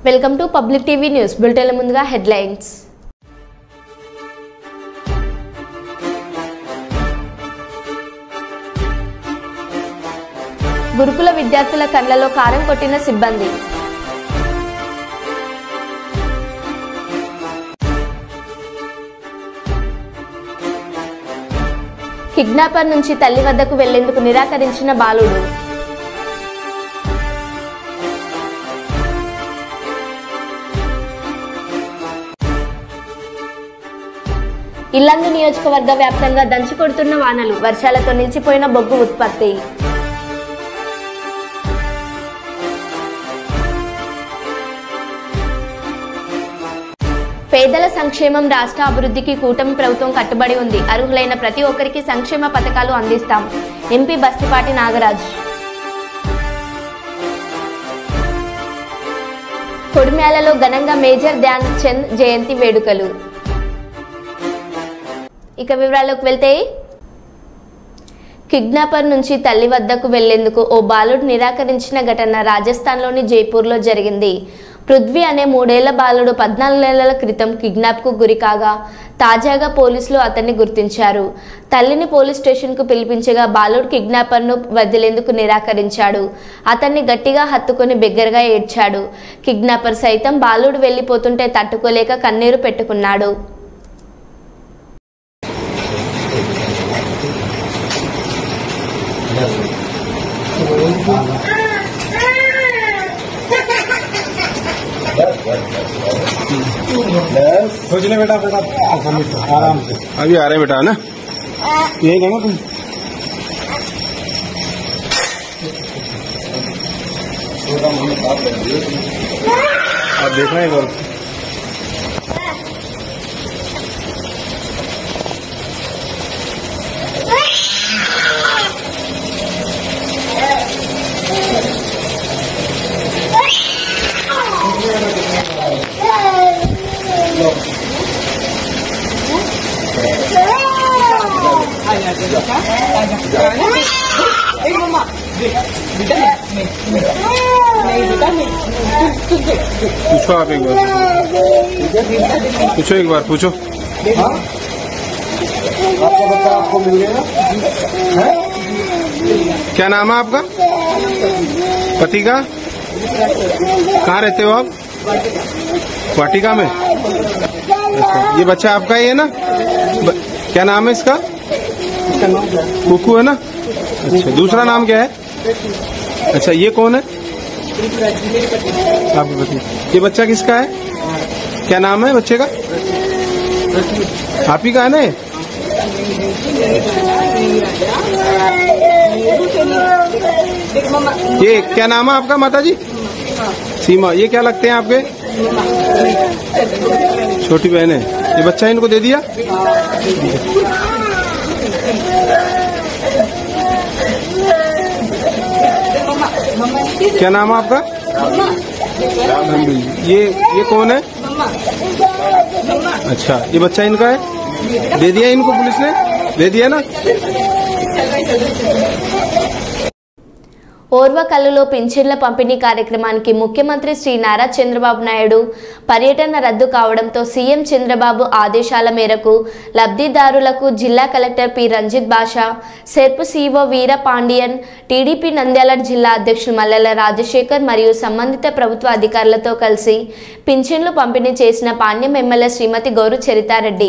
Welcome to public TV news బులెటిన్ల ముందుగా headlines గురుకుల విద్యార్థుల కళ్ళలో కారం కొట్టిన సిబ్బంది కిడ్నాపర్ నుంచి తల్లి వద్దకు వెళ్లేందుకు నిరాకరించిన బాలుడు ఇల్లందు నియోజకవర్గ వ్యాప్తంగా దంచి కొడుతున్న వానలు వర్షాలతో నిలిచిపోయిన బొగ్గు ఉత్పత్తి పేదల సంక్షేమం రాష్ట్ర అభివృద్ధికి కూటమి ప్రభుత్వం కట్టుబడి ఉంది అర్హులైన ప్రతి ఒక్కరికి సంక్షేమ పథకాలు అందిస్తాం ఎంపీ బస్తిపాటి నాగరాజ్ కొడిమ్యాలలో ఘనంగా మేజర్ ధ్యాన్ చంద్ జయంతి వేడుకలు ఇక వివరాల్లోకి వెళ్తే కిడ్నాపర్ నుంచి తల్లి వద్దకు వెళ్లేందుకు ఓ బాలుడు నిరాకరించిన ఘటన రాజస్థాన్లోని జైపూర్లో జరిగింది పృథ్వీ అనే మూడేళ్ల బాలుడు పద్నాలుగు నెలల క్రితం కిడ్నాప్కు గురి కాగా తాజాగా పోలీసులు అతన్ని గుర్తించారు తల్లిని పోలీస్ స్టేషన్కు పిలిపించగా బాలుడు కిడ్నాపర్ను వదిలేందుకు నిరాకరించాడు అతన్ని గట్టిగా హత్తుకొని బిగ్గరగా ఏడ్చాడు కిడ్నాపర్ సైతం బాలుడు వెళ్లిపోతుంటే తట్టుకోలేక కన్నీరు పెట్టుకున్నాడు सोच ले बेटा बेटा आराम से अभी आ रहे हैं बेटा है ना यही ना तुम आप देखना एक बार पूछो आप एक बार पूछो एक बार पूछो आपका बच्चा आपको मिल गया है क्या नाम है आपका पति का कहाँ रहते हो आप वाटिका में अच्छा ये बच्चा आपका ही है ना ब, क्या नाम है इसका इसका नाम क्या है कुकू है ना अच्छा दूसरा नाम क्या है अच्छा ये कौन है आपके पति ये बच्चा किसका है क्या नाम है बच्चे का आप ही का है ना ये? ये क्या नाम है आपका माता जी सीमा ये क्या लगते हैं आपके छोटी बहन है ये बच्चा इनको दे दिया क्या नाम है आपका धनबीर जी। ये ये कौन है अच्छा ये बच्चा इनका है दे दिया इनको पुलिस ने दे दिया ना ఓర్వకల్లులో పింఛన్ల పంపిణీ కార్యక్రమానికి ముఖ్యమంత్రి శ్రీ నారా చంద్రబాబు నాయుడు పర్యటన రద్దు కావడంతో సీఎం చంద్రబాబు ఆదేశాల మేరకు లబ్ధిదారులకు జిల్లా collector P Ranjith Basha SERP CEO Veera Pandian TDP Nandyal జిల్లా అధ్యక్షులు మల్లెల రాజశేఖర్ మరియు సంబంధిత ప్రభుత్వ అధికారులతో కలిసి పింఛన్లు పంపిణీ చేసిన పాణ్యం ఎమ్మెల్యే శ్రీమతి గౌరు చరితారెడ్డి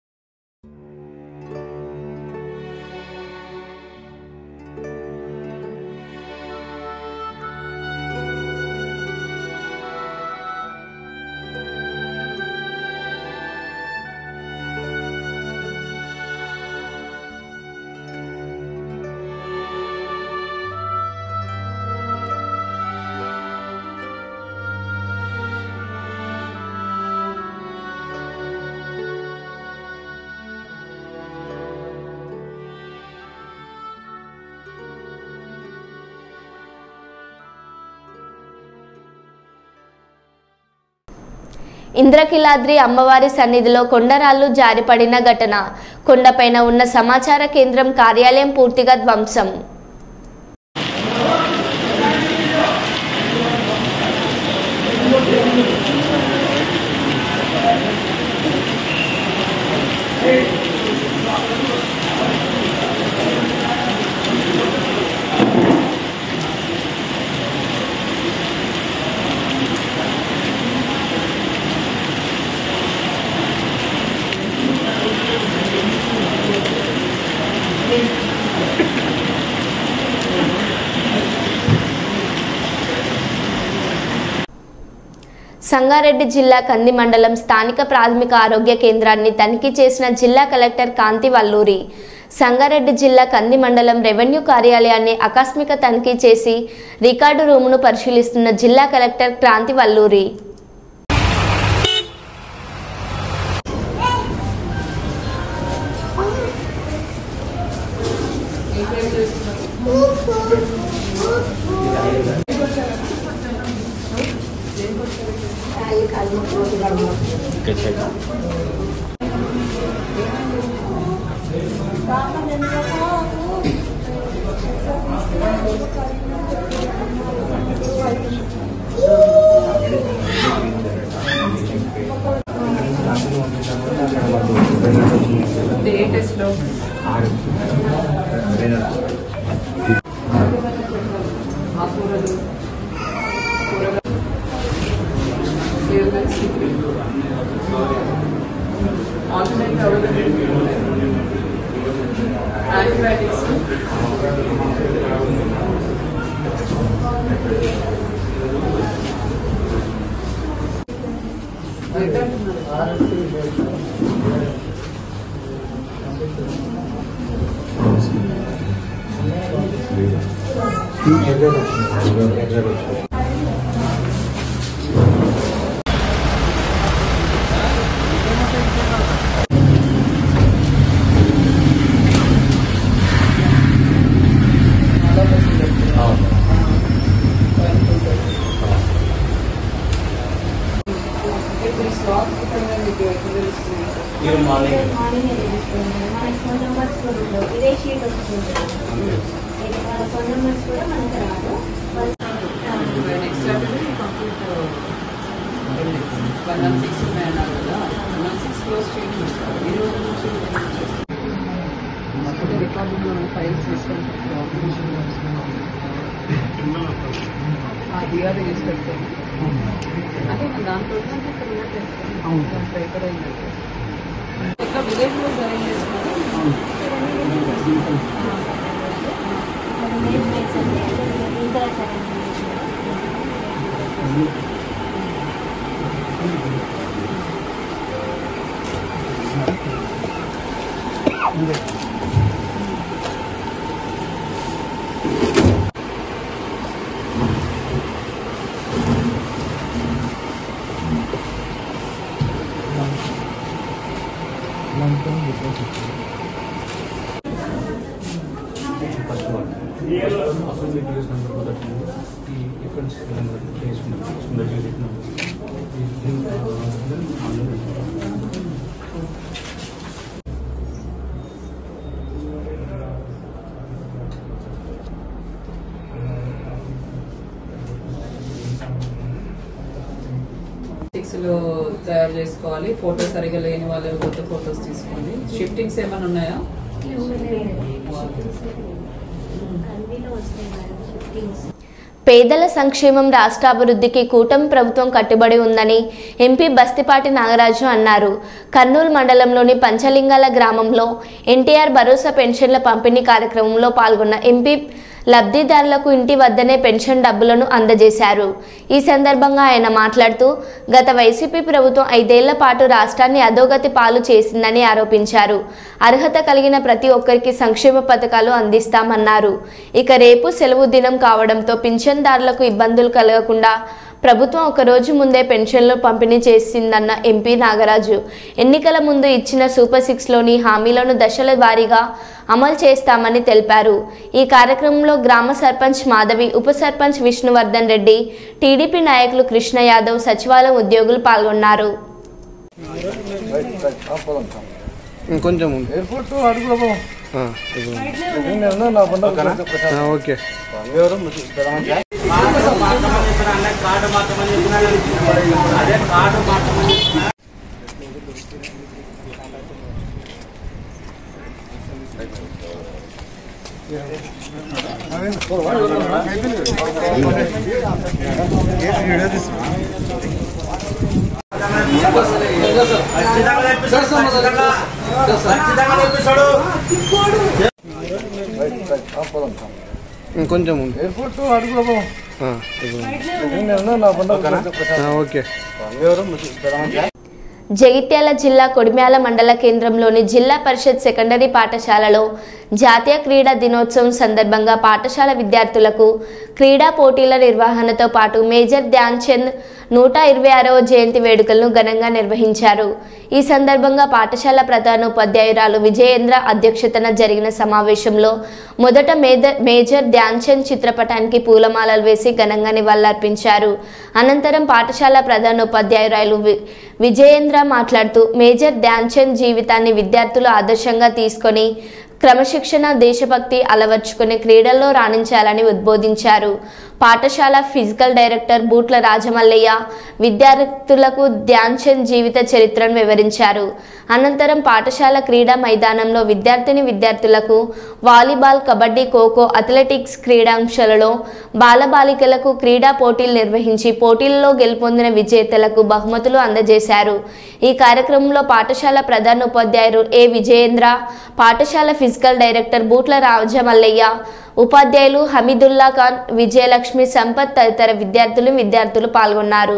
ఇంద్రకిలాద్రి అమ్మవారి సన్నిధిలో కొండరాళ్లు జారిపడిన ఘటన కొండపైన ఉన్న సమాచార కేంద్రం కార్యాలయం పూర్తిగా ధ్వంసం సంగారెడ్డి జిల్లా కంది మండలం స్థానిక ప్రాథమిక ఆరోగ్య కేంద్రాన్ని తనిఖీ చేసిన జిల్లా కలెక్టర్ కాంతి వల్లూరి సంగారెడ్డి జిల్లా కంది మండలం రెవెన్యూ కార్యాలయాన్ని ఆకస్మిక తనిఖీ చేసి రికార్డు రూమును పరిశీలిస్తున్న జిల్లా కలెక్టర్ క్రాంతి వల్లూరి ఏ టెస్ట్లో ఆకుకూరలు కూరగాయలు ఆల్టర్నేట్ యాంటీబయాటిక్స్ ఇప్పుడు స్టాక్ మీకు ఎక్కడ తెలుస్తుంది మార్నింగ్ తెలుస్తుంది మనకి ఫోన్ నెంబర్స్ కూడా ఉండవు ఇదే షీట్ వస్తుంది ఇది వాళ్ళ ఫోన్ నెంబర్స్ కూడా మనకి రాదు వాళ్ళు next Saturday complete one one six అన్నారు కదా వన్ వన్ సిక్స్ క్లోజ్ చేయండి ఈ రోజు నుంచి రికార్డింగ్ మనం ఫైల్స్ తీసుకుంటాం డిఆర్ఏ తీసుకొస్తాను అదే మన దాంట్లో ఇక్కడ పేపర్ అయిందంటే ఇంకా విలేజ్లో జాయిన్ చేసుకున్నాను మెయిన్ ప్లేస్ అంటే ఇంకా సరే సిక్స్ లో తయారు చేసుకోవాలి ఫోటో సరిగా లేని వాళ్ళు కొత్త ఫోటోస్ తీసుకోండి షిఫ్టింగ్స్ ఏమైనా ఉన్నాయా కందిలో వస్తాయి మేడం షిఫ్టింగ్స్ పేదల సంక్షేమం రాష్ట్ర అభివృద్ధికి కూటమి ప్రభుత్వం కట్టుబడి ఉందని ఎంపీ బస్తిపాటి నాగరాజు అన్నారు కర్నూలు మండలంలోని పంచలింగాల గ్రామంలో ఎన్టీఆర్ భరోసా పెన్షన్ల పంపిణీ కార్యక్రమంలో పాల్గొన్న ఎంపీ లబ్ధిదారులకు ఇంటి వద్దనే పెన్షన్ డబ్బులను అందజేశారు ఈ సందర్భంగా ఆయన మాట్లాడుతూ గత వైసీపీ ప్రభుత్వం ఐదేళ్ల పాటు రాష్ట్రాన్ని అధోగతి పాలు చేసిందని ఆరోపించారు అర్హత కలిగిన ప్రతి ఒక్కరికి సంక్షేమ పథకాలు అందిస్తామన్నారు ఇక రేపు సెలవు దినం కావడంతో పింఛన్దారులకు ఇబ్బందులు కలగకుండా ప్రభుత్వం ఒక రోజు ముందే పెన్షన్లు పంపిణీ చేసిందన్న ఎంపీ నాగరాజు ఎన్నికల ముందు ఇచ్చిన సూపర్ సిక్స్లోని హామీలను దశల వారీగా అమలు చేస్తామని తెలిపారు ఈ కార్యక్రమంలో గ్రామ సర్పంచ్ మాధవి ఉప సర్పంచ్ విష్ణువర్ధన్ రెడ్డి టీడీపీ నాయకులు కృష్ణ యాదవ్ సచివాలయం ఉద్యోగులు పాల్గొన్నారు ఇంకొంచెం ఎయిర్పోర్ట్ అడుగు ఓకే ఇంకొంచెం ఎయిర్పోర్ట్ అడుగు ఆ, ఆ, ఓకే జగిత్యాల జిల్లా కొడిమ్యాల మండల కేంద్రంలోని జిల్లా పరిషత్ సెకండరీ పాఠశాలలో జాతీయ క్రీడా దినోత్సవం సందర్భంగా పాఠశాల విద్యార్థులకు క్రీడా పోటీల నిర్వహణతో పాటు మేజర్ ధ్యాన్ చంద్ నూట ఇరవై ఆరవ జయంతి వేడుకలను ఘనంగా నిర్వహించారు ఈ సందర్భంగా పాఠశాల ప్రధానోపాధ్యాయురాలు విజయేంద్ర అధ్యక్షతన జరిగిన సమావేశంలో మొదట మేజర్ మేజర్ ధ్యాన్ చంద్ చిత్రపటానికి పూలమాలలు వేసి ఘనంగా నివాళులర్పించారు అనంతరం పాఠశాల ప్రధానోపాధ్యాయురాలు వి- విజయేంద్ర మాట్లాడుతూ మేజర్ ధ్యాన్ చంద్ జీవితాన్ని విద్యార్థులు ఆదర్శంగా తీసుకొని క్రమశిక్షణ దేశభక్తి అలవర్చుకుని క్రీడల్లో రాణించాలని ఉద్బోధించారు పాఠశాల ఫిజికల్ డైరెక్టర్ బూట్ల రాజమల్లయ్య విద్యార్థులకు ధ్యాన్ చంద్ జీవిత చరిత్రను వివరించారు అనంతరం పాఠశాల క్రీడా మైదానంలో విద్యార్థిని విద్యార్థులకు వాలీబాల్ కబడ్డీ ఖోఖో అథ్లెటిక్స్ క్రీడాంశాలలో బాలబాలికలకు క్రీడా పోటీలు నిర్వహించి పోటీలలో గెలుపొందిన విజేతలకు బహుమతులు అందజేశారు ఈ కార్యక్రమంలో పాఠశాల ప్రధానోపాధ్యాయులు ఏ విజయేంద్ర పాఠశాల ఫిజికల్ డైరెక్టర్ బూట్ల రాజమల్లయ్య ఉపాధ్యాయులు హమీదుల్లా ఖాన్ విజయలక్ష్మి సంపత్ తదితర విద్యార్థులు విద్యార్థులు పాల్గొన్నారు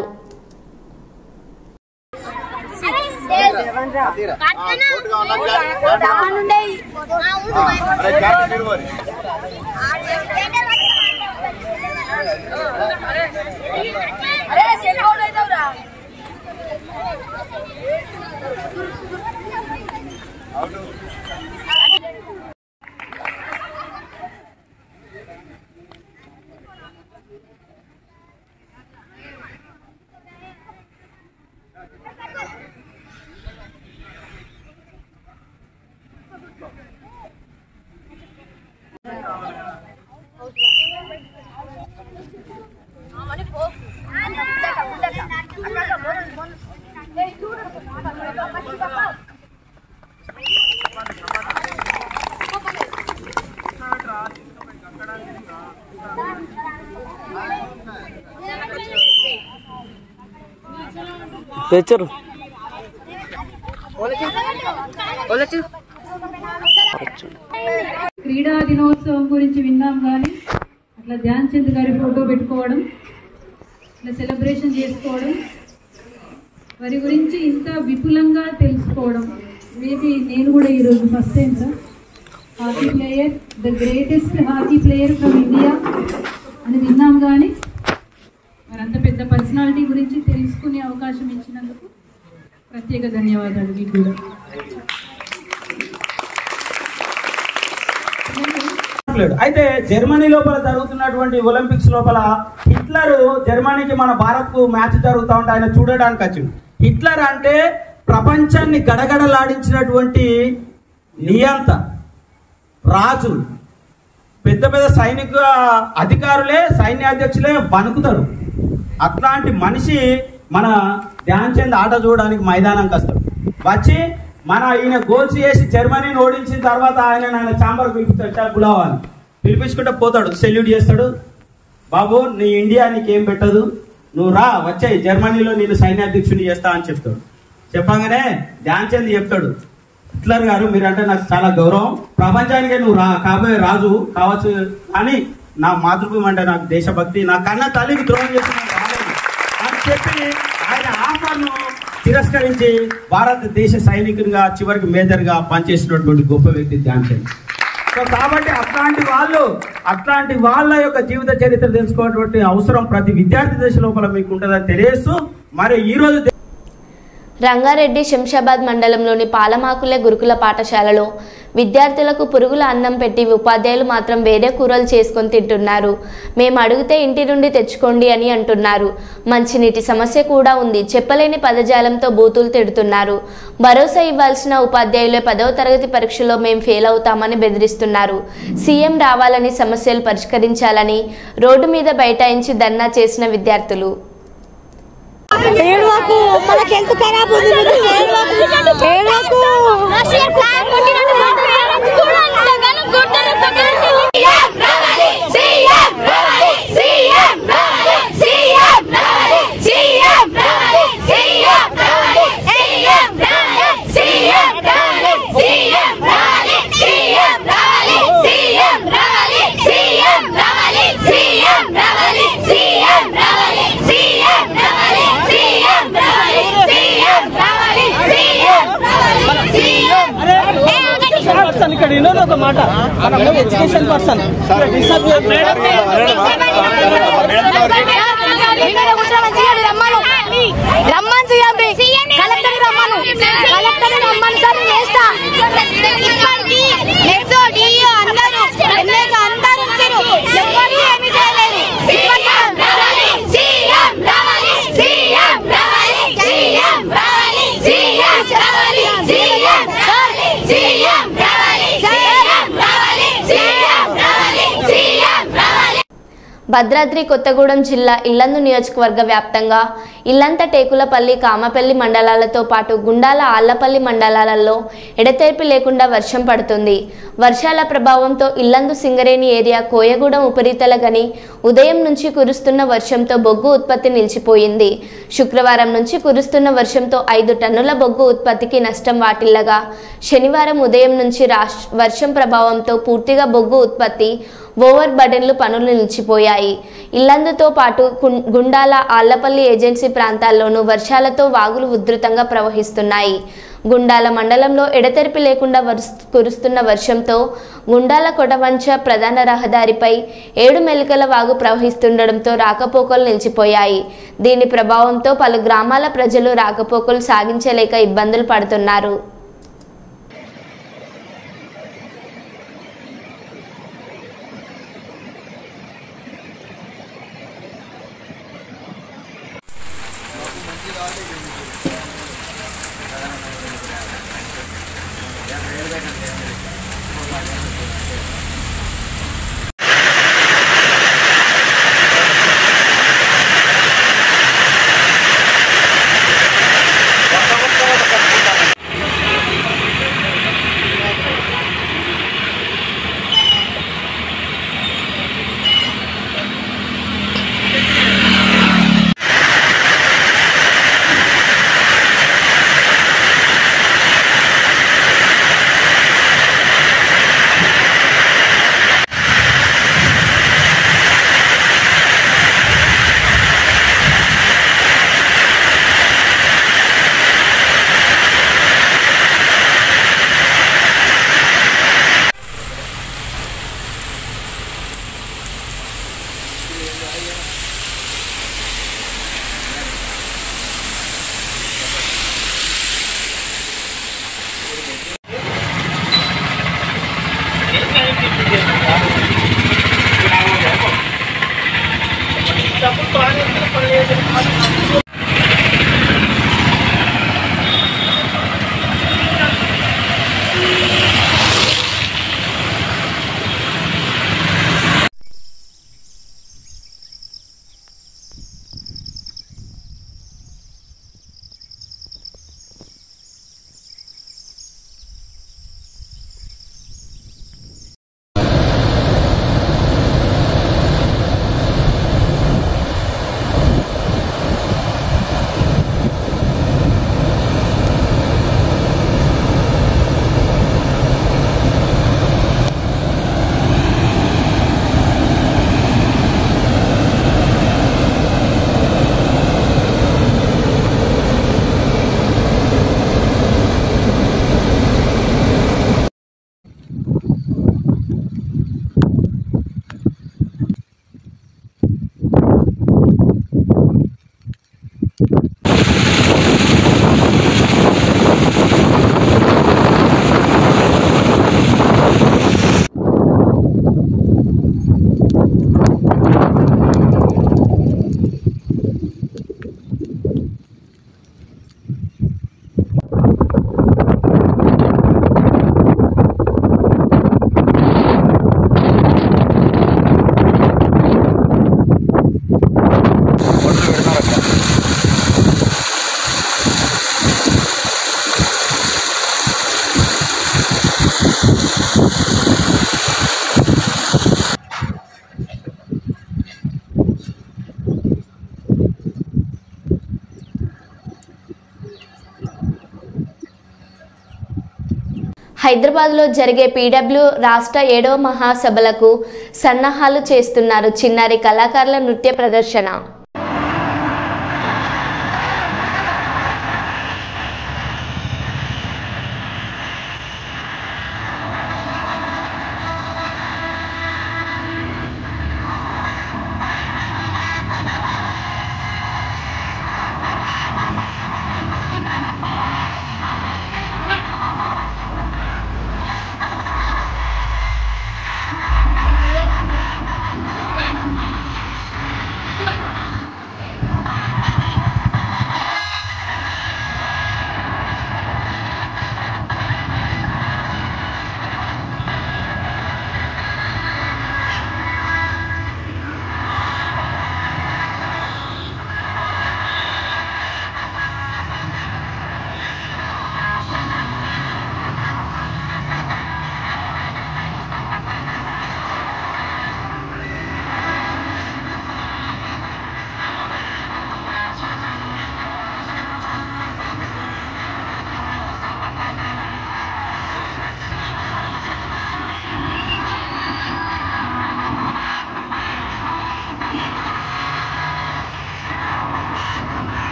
తెచ్చరు క్రీడా దినోత్సవం గురించి విన్నాం కానీ అట్లా ధ్యాన్ చంద్ గారి ఫోటో పెట్టుకోవడం ఇట్లా సెలబ్రేషన్ చేసుకోవడం వారి గురించి ఇంత విపులంగా తెలుసుకోవడం మేబీ నేను కూడా ఈరోజు first time sir hockey player the greatest hockey player from India అని విన్నాం కానీ మరి అంత పెద్ద పర్సనాలిటీ గురించి తెలుసుకునే అవకాశం ఇచ్చినందుకు ప్రత్యేక ధన్యవాదాలు మీకు కూడా లేడు అయితే జర్మనీ లోపల జరుగుతున్నటువంటి ఒలింపిక్స్ లోపల హిట్లర్ జర్మనీకి మన భారత్ కు మ్యాచ్ జరుగుతూ ఉంటే ఆయన చూడడానికి వచ్చింది హిట్లర్ అంటే ప్రపంచాన్ని గడగడలాడించినటువంటి నియంత రాజు పెద్ద పెద్ద సైనిక అధికారులే సైన్యాధ్యక్షులే వణుకుతారు అట్లాంటి మనిషి మన ధ్యాన్ చంద్ ఆట చూడడానికి మైదానంకి వస్తాడు వచ్చి మన ఈయన గోల్స్ చేసి జర్మనీని ఓడించిన తర్వాత ఆయన ఆయన చాంబర్ పిలిపిస్తాడు గులావాని పిలిపించుకుంటే పోతాడు సెల్యూట్ చేస్తాడు బాబు నీ ఇండియా నీకేం పెట్టదు నువ్వు రా వచ్చాయి జర్మనీలో నేను సైన్యాధ్యక్షుని చేస్తా అని చెప్తాడు చెప్పగానే ధ్యాన్ చంద్ చెప్తాడు హిట్లర్ గారు మీరంటే నాకు చాలా గౌరవం ప్రపంచానికే నువ్వు రా కాబోయే రాజు కావచ్చు అని నా మాతృభూమి అంటే నాకు దేశభక్తి నా కన్న తల్లికి ద్రోహం చేసిన రాలేదు అని చెప్పి ఆయన ఆఫర్ను తిరస్కరించి భారతదేశ సైనికునిగా చివరికి మేజర్గా పనిచేసినటువంటి గొప్ప వ్యక్తి ధ్యాన్ చంద్ సో కాబట్టి అట్లాంటి వాళ్ళు అట్లాంటి వాళ్ళ యొక్క జీవిత చరిత్ర తెలుసుకోవటువంటి అవసరం ప్రతి విద్యార్థి దశ లోపల మీకు ఉంటుందని తెలియజేస్తూ మరి ఈ రోజు రంగారెడ్డి శంషాబాద్ మండలంలోని పాలమాకులే గురుకుల పాఠశాలలో విద్యార్థులకు పురుగుల అన్నం పెట్టి ఉపాధ్యాయులు మాత్రం వేరే కూరలు చేసుకొని తింటున్నారు మేము అడిగితే ఇంటి నుండి తెచ్చుకోండి అని అంటున్నారు మంచినీటి సమస్య కూడా ఉంది చెప్పలేని పదజాలంతో బూతులు తిడుతున్నారు భరోసా ఇవ్వాల్సిన ఉపాధ్యాయులే పదవ తరగతి పరీక్షలో మేము ఫెయిల్ అవుతామని బెదిరిస్తున్నారు సీఎం రావాలని సమస్యలు పరిష్కరించాలని రోడ్డు మీద బైఠాయించి ధర్నా చేసిన విద్యార్థులు ఏడవకు మనకి ఎంత ఖరాబ్ ఉంది ఏడవకు ఏడవకు సీఎం పర్సన్ ఇక్కడ వినోడు ఒక మాట మనము ఎడ్యుకేషన్ పర్సన్ రమ్మని సీఎండి కలెక్టర్ రమ్మను కలెక్టర్ రమ్మని సార్ నేను వేస్తా నెక్స్ట్ డిఓ అందరూ ఎమ్మెల్యే అందరూ వచ్చారు ఎవరు ఏమి చేయలేదు సీఎం రావాలి సీఎం రావాలి సీఎం రావాలి సీఎం రావాలి సీఎం రావాలి సీఎం రావాలి సీఎం రావాలి సీఎం రావాలి సీఎం రావాలి భద్రాద్రి కొత్తగూడెం జిల్లా ఇల్లందు నియోజకవర్గ వ్యాప్తంగా ఇల్లంత టేకులపల్లి కామపల్లి మండలాలతో పాటు గుండాల ఆళ్లపల్లి మండలాలలో ఎడతెరిపి లేకుండా వర్షం పడుతుంది వర్షాల ప్రభావంతో ఇల్లందు సింగరేణి ఏరియా కోయగూడెం ఉపరితల గని ఉదయం నుంచి కురుస్తున్న వర్షంతో బొగ్గు ఉత్పత్తి నిలిచిపోయింది శుక్రవారం నుంచి కురుస్తున్న వర్షంతో ఐదు టన్నుల బొగ్గు ఉత్పత్తికి నష్టం వాటిల్లగా శనివారం ఉదయం నుంచి రాష్ వర్షం ప్రభావంతో పూర్తిగా బొగ్గు ఉత్పత్తి ఓవర్ బర్డెన్లు పనులు నిలిచిపోయాయి ఇల్లందుతో పాటు కుం- గుండాల ఆళ్లపల్లి ఏజెన్సీ ప్రాంతాల్లోనూ వర్షాలతో వాగులు ఉధృతంగా ప్రవహిస్తున్నాయి గుండాల మండలంలో ఎడతెరిపి లేకుండా వరుస్- కురుస్తున్న వర్షంతో గుండాల కొటవంచ ప్రధాన రహదారిపై ఏడు మెలికల వాగు ప్రవహిస్తుండడంతో రాకపోకలు నిలిచిపోయాయి దీని ప్రభావంతో పలు గ్రామాల ప్రజలు రాకపోకలు సాగించలేక ఇబ్బందులు పడుతున్నారు హైదరాబాద్లో జరిగే పీడబ్ల్యూ రాష్ట్ర ఏడవ మహాసభలకు సన్నాహాలు చేస్తున్నారు చిన్నారి కళాకారుల నృత్య ప్రదర్శన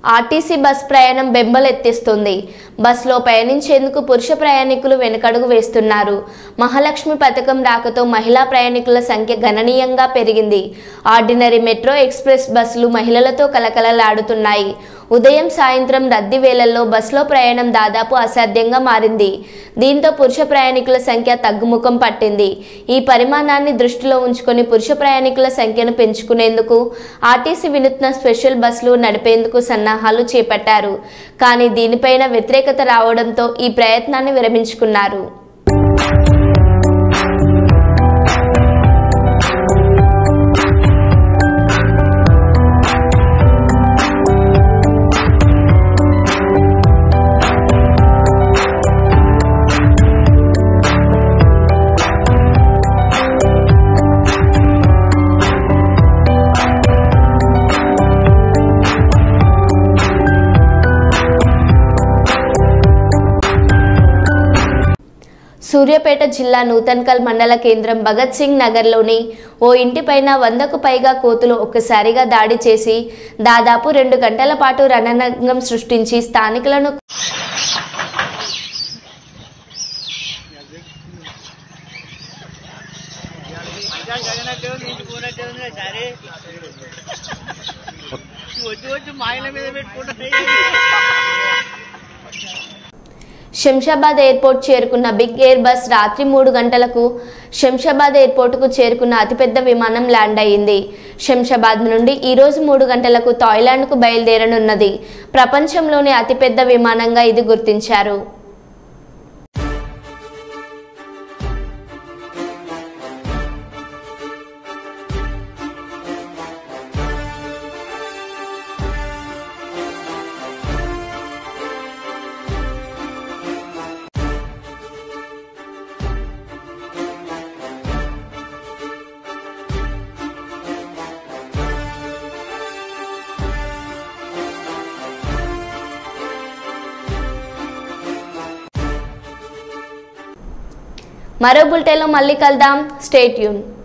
ఆర్టీసీ బస్ ప్రయాణం బెంబలెత్తిస్తుంది బస్సులో పయనించేందుకు పురుష ప్రయాణికులు వెనుకడుగు వేస్తున్నారు మహాలక్ష్మి పథకం రాకతో మహిళా ప్రయాణికుల సంఖ్య గణనీయంగా పెరిగింది ఆర్డినరీ మెట్రో ఎక్స్ప్రెస్ బస్సులు మహిళలతో కలకలలాడుతున్నాయి ఉదయం సాయంత్రం రద్దీ వేళల్లో బస్సులో ప్రయాణం దాదాపు అసాధ్యంగా మారింది దీంతో పురుష ప్రయాణికుల సంఖ్య తగ్గుముఖం పట్టింది ఈ పరిమాణాన్ని దృష్టిలో ఉంచుకొని పురుష ప్రయాణికుల సంఖ్యను పెంచుకునేందుకు ఆర్టీసీ వినూత్న స్పెషల్ బస్సులు నడిపేందుకు సన్నాహాలు చేపట్టారు కానీ దీనిపైన వ్యతిరేకత రావడంతో ఈ ప్రయత్నాన్ని విరమించుకున్నారు సూర్యాపేట జిల్లా నూతన్కల్ మండల కేంద్రం భగత్ సింగ్ నగర్లోని ఓ ఇంటిపైన వందకు పైగా కోతులు ఒక్కసారిగా దాడి చేసి దాదాపు రెండు గంటల పాటు రణరంగం సృష్టించి స్థానికులను శంషాబాద్ ఎయిర్పోర్ట్ చేరుకున్న బిగ్ ఎయిర్ బస్ రాత్రి మూడు గంటలకు శంషాబాద్ ఎయిర్పోర్టుకు చేరుకున్న అతిపెద్ద విమానం ల్యాండ్ అయింది శంషాబాద్ నుండి ఈ రోజు మూడు గంటలకు థాయిలాండ్కు బయలుదేరనున్నది ప్రపంచంలోనే అతిపెద్ద విమానంగా ఇది గుర్తించారు మరో బులెటిన్లో మళ్ళీ కలుద్దాం స్టేట్ యూన్